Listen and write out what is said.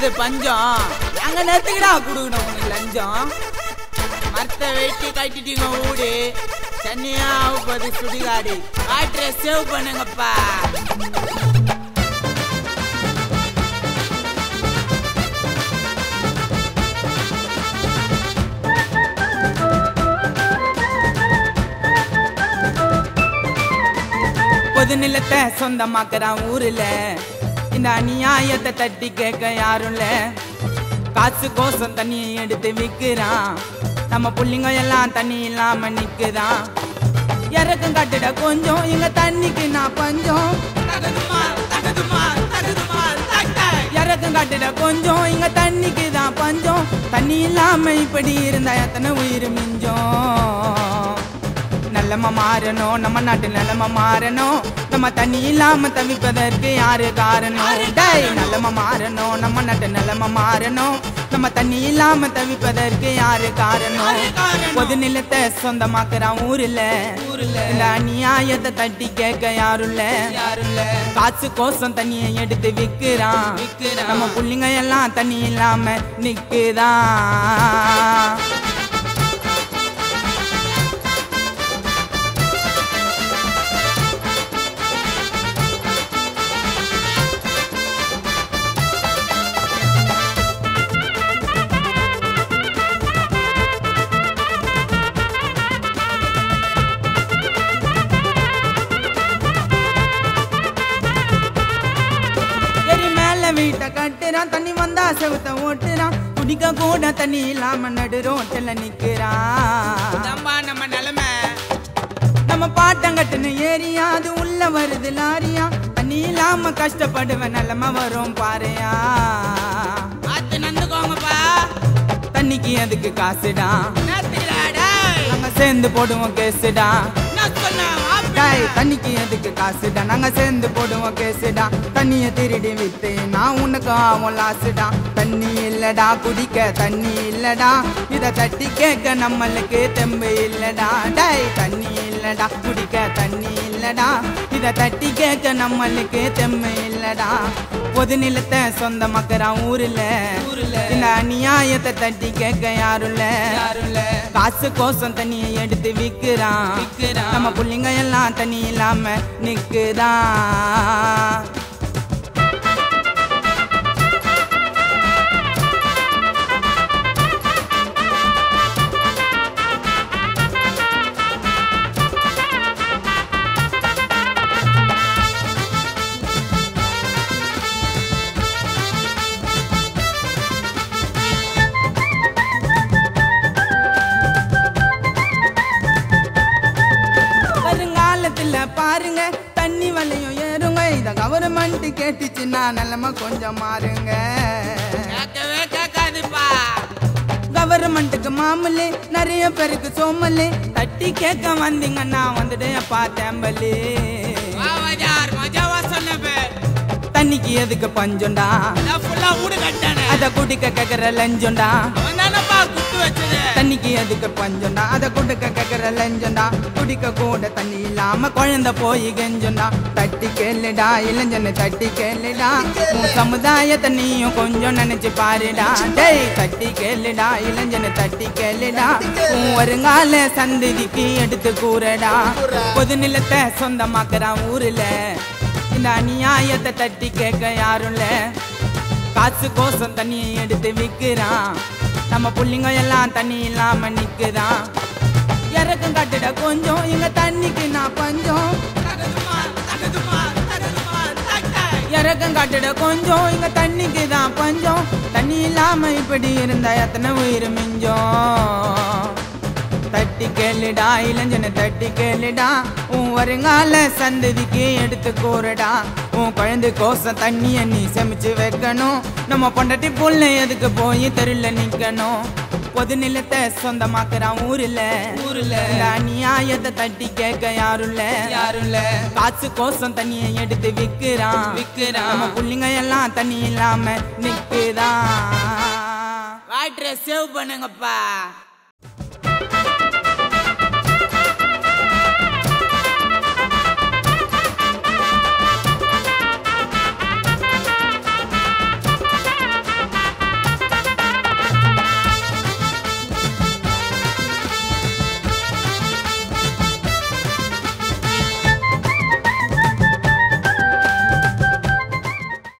அது பஞ்சம் அங்க நேரத்துக்குடா கொடுக்கணும் உனக்கு லஞ்சம் மரத்தை வெட்டி கட்டிட்டீங்க ஊடு தண்ணியா ஆகுப்பது சுடிகாடு வாட்டரை சேவ் பண்ணுங்கப்பா பொது நிலத்தை சொந்தமாக்குறான் ஊருல இந்த அநியாயத்தை தட்டி கேட்க யாரும் இல்ல காசு கோசம் தண்ணியை எடுத்து விற்கிறான் நம்ம புள்ளிங்க எல்லாம் தண்ணி இல்லாம நிக்குதான் இறக்கம் கட்டுட கொஞ்சம் இங்க தண்ணிக்கு நான் பஞ்சம் தகுதுமா தகுதுமா தகுதுமா இறக்கம் கட்டுட கொஞ்சம் இங்க தண்ணிக்கு தான் பஞ்சம் தண்ணி இல்லாம இப்படி இருந்தா எத்தனை உயிர் மிஞ்சம் நல்லம மாறணும் நம்ம நாட்டு நிலம மாறணும் நம்ம தண்ணி இல்லாம தவிப்பதற்கு யாரு காரணம் டேய் நல்லம மாறணும் நம்ம நாட்டு நிலம மாறணும் நம்ம தண்ணி இல்லாம தவிப்பதற்கு யாரு காரணம் பொது நிலத்தை சொந்தமாக்குறான் ஊருல இந்த அநியாயத்தை தட்டி கேட்க யாரும் இல்ல யாரும் இல்ல காசு கோசம் தண்ணியை எடுத்து விக்கிறான் நம்ம புள்ளிங்க எல்லாம் தண்ணி இல்லாம நிக்குதான் எரி மேல வீட்டை கட்டுறான் தண்ணி வந்தா செவுத்த ஓட்டுறான் குடிக்க கூட தண்ணி இல்லாம நடு ரோட்டில் நிக்கிறான் நம்ம நிலைமை நம்ம பாட்டங்கட்டுன்னு ஏரியா அது உள்ள வருது லாரியா தண்ணி இல்லாம கஷ்டப்படுவேன் நிலைமை வரும் பாறையா பார்த்து நந்துக்கோங்கப்பா தண்ணிக்கு எதுக்கு காசுடா நாங்க சேர்ந்து போடுவோம் கேசுடா டேய், தண்ணிக்கு எதுக்கு காசுடா நாங்க சேர்ந்து போடுவோம் கேசுடா தண்ணிய திருடி வித்து நான் உனக்கு ஆகும் லாசுடா தண்ணி இல்லடா குடிக்க தண்ணி இல்லடா இத தட்டி கேட்க நம்மளுக்கு தெம்பு இல்லடா டேய் தண்ணி இல்லடா குடிக்க தண்ணி இல்லடா இத தட்டி கேட்க நம்மளுக்கு தெம்பு இல்லடா பொது நிலத்தை சொந்தமாக்குறான் ஊருல இந்த அநியாயத்தை தட்டி கேட்க யாரும் இல்ல யாரும் இல்ல காசு கோசம் தண்ணியை எடுத்து விக்கிறான் நம்ம புள்ளிங்க எல்லாம் தண்ணி இல்லாம நிக்குதான் வருங்காலத்துல பாருங்க தண்ணி விலையும் ஏறுங்க இத கவர்மெண்ட் கேட்டுச்சுன்னா நிலைமை கொஞ்சம் மாறுங்க கேட்கவே கேட்காதுப்பா கவர்மெண்ட்டுக்கு மாமூலு நிறைய பேருக்கு சோமலு தட்டி கேட்க வந்தீங்கன்னா வந்துட்டு பார்த்தேம்பலு வாவாஜார் மஜாவா சொன்னப்ப தண்ணிக்கு எதுக்கு பஞ்சம்டா நான் ஃபுல்லா வீடு கட்டானே அத குடிக்க கேக்குற லஞ்சம்டா அவன் தானப்பா குத்து வச்சது தண்ணிக்கு எதுக்கு பஞ்சம்டா அத குடிக்க கேக்குற லஞ்சம்டா குடிக்க கூட தண்ணி இல்லாம குழந்தை போய் கெஞ்சம்டா தட்டி கேளுடா இளைஞனை தட்டி கேளுடா உன் சமுதாயத்தை நீயும் கொஞ்சம் நினைச்சு பாருடா டேய் தட்டி கேளுடா இளைஞனை தட்டி கேளுடா உன் வருங்கால சந்ததிக்கு எடுத்து கூறடா பொது நிலத்தை சொந்தமாக்குறான் ஊருல இந்த அநியாயத்தை தட்டி கேட்க யாரும் இல்ல காசு கோசம் தண்ணியை எடுத்து விக்கிறான் நம்ம புள்ளிங்க எல்லாம் தண்ணி இல்லாம நிக்குதான் இறக்கம் கட்டுட கொஞ்சம் இங்க தண்ணிக்கு நான் பஞ்சம் தகுதுமா தகுதுமா தகுதுமா தட்டை இறக்கம் கட்டுட கொஞ்சம் இங்க தண்ணிக்கு தான் பஞ்சம் தண்ணி இல்லாம இப்படி இருந்தா எத்தனை உயிர் மிஞ்சம் தட்டி கேளுடா இளைஞனை தட்டி கேளுடா உன் வருங்கால சந்ததிக்கு எடுத்து கூறடா உன் குழந்தை கோசம் தண்ணிய நீ செமிச்சு வைக்கணும் நம்ம பொண்டாட்டி புள்ள எதுக்கு போய் தெருல நிக்கணும் பொது நிலத்தை சொந்தமாக்குறான் ஊருல ஊருல அநியாயத்தை தட்டி கேட்க யாரும் இல்ல யாரும் இல்ல காசு கோசம் தண்ணியை எடுத்து விக்கிறான் விக்கிறான் நம்ம புள்ளிங்க எல்லாம் தண்ணி இல்லாம நிக்குதான் வாட்டரை சேவ் பண்ணுங்கப்பா